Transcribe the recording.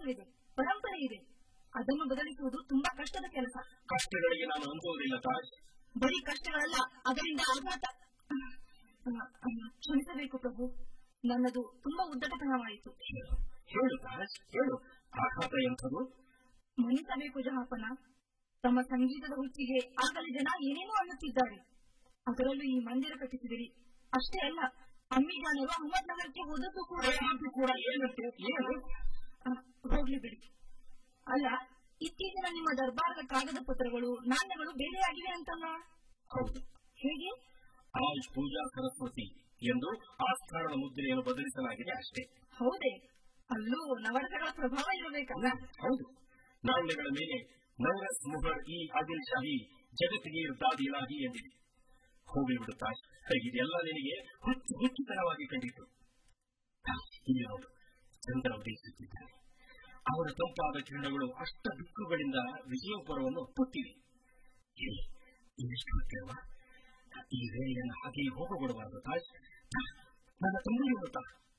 ಇತಿಹಾಸವಿದೆ ಪರಂಪರೆ ಇದೆ ಅದನ್ನು ಬದಲಿಸುವುದು ತುಂಬಾ ಕಷ್ಟದ ಕೆಲಸ ಕಷ್ಟಗಳಿಗೆ ನಾನು ಅನ್ಸೋದಿಲ್ಲ ತಾಜ್ ಬರೀ ಕಷ್ಟಗಳಲ್ಲ ಅದರಿಂದ ಆಘಾತ ಆ, ಆ, ಕ್ಷಮಿಸಬೇಕು ಪ್ರಭು ನನ್ನದು ತುಂಬಾ ಉದ್ದಟತನವಾಯಿತು ಹೇಳು ಹೇಳು ತಾಜ್ ಹೇಳು ಆಘಾತ ಎಂಥದು ಮನ್ನಿಸಬೇಕು ಜಹಾಪನ ತಮ್ಮ ಸಂಗೀತದ ಹುಚ್ಚಿಗೆ ಆಗಲೇ ಜನ ಏನೇನೋ ಅನ್ನುತ್ತಿದ್ದಾರೆ ಅದರಲ್ಲೂ ಈ ಮಂದಿರ ಕಟ್ಟಿಸಿದಿರಿ ಅಷ್ಟೇ ಅಲ್ಲ ಅಮ್ಮಿಜಾನರು ಅಹಮದ್ ನಗರಕ್ಕೆ ಹೋದದ್ದು ಕೂಡ ಅದು ಕೂಡ ಏನಂತೆ ಏನು ಆ, ಹೋಗ್ಲಿ ಬಿಡಿ ಅಲ್ಲ ಇತ್ತೀಚಿನ ನಿಮ್ಮ ದರ್ಬಾರದ ಕಾಗದ ಪತ್ರಗಳು ನಾಣ್ಯಗಳು ಬೇರೆಯಾಗಿವೆ ಅಂತಲ್ಲ ಹೌದು ಹೇಗೆ ಆಜ್ ಪೂಜಾ ಸರಸ್ವತಿ ಎಂದು ಆಸ್ಥಾನದ ಮುದ್ರೆಯನ್ನು ಬದಲಿಸಲಾಗಿದೆ ಅಷ್ಟೇ ಹೌದೇ ಅಲ್ಲೂ ನವರಸಗಳ ಪ್ರಭಾವ ಇರಬೇಕಲ್ಲ ಹೌದು ನಾಣ್ಯಗಳ ಮೇಲೆ ನವರಸ್ ಮುಹರ್ ಇ ಆದಿಲ್ ಶಾಹಿ ಜಗತ್ತಿಗೆ ದಾದಿ ಇಲಾಹಿ ಎಂದಿದೆ ಹೋಗಿ ಬಿಡು ತಾಜ್ ಇದೆಲ್ಲ ನಿನಗೆ ಹುಚ್ಚು ಹುಚ್ಚುತನವಾಗಿ ಕಂಡಿತು ತಾಜ್, ಇಲ್ಲಿ ನೋಡು ಚಂದ್ರ ಉದಯಿಸುತ್ತಿದ್ದಾನೆ ಅವರ ತಂಪಾದ ಕಿರಣಗಳು ಅಷ್ಟ ದಿಕ್ಕುಗಳಿಂದ ವಿಜಯೋಪರವನ್ನು ಒಪ್ಪುತ್ತಿವೆ ಇಲ್ಲಿ ಇನ್ನೆಷ್ಟು ಹೊತ್ತಿರುವ ಈ ವೇಳೆಯನ್ನು ಹಾಗೆಯೇ ಹೋಗಬಿಡಬಾರದು ತಾಜ್ ತಾ, ನನ್ನ ತಂದೆಯವರು ತಾ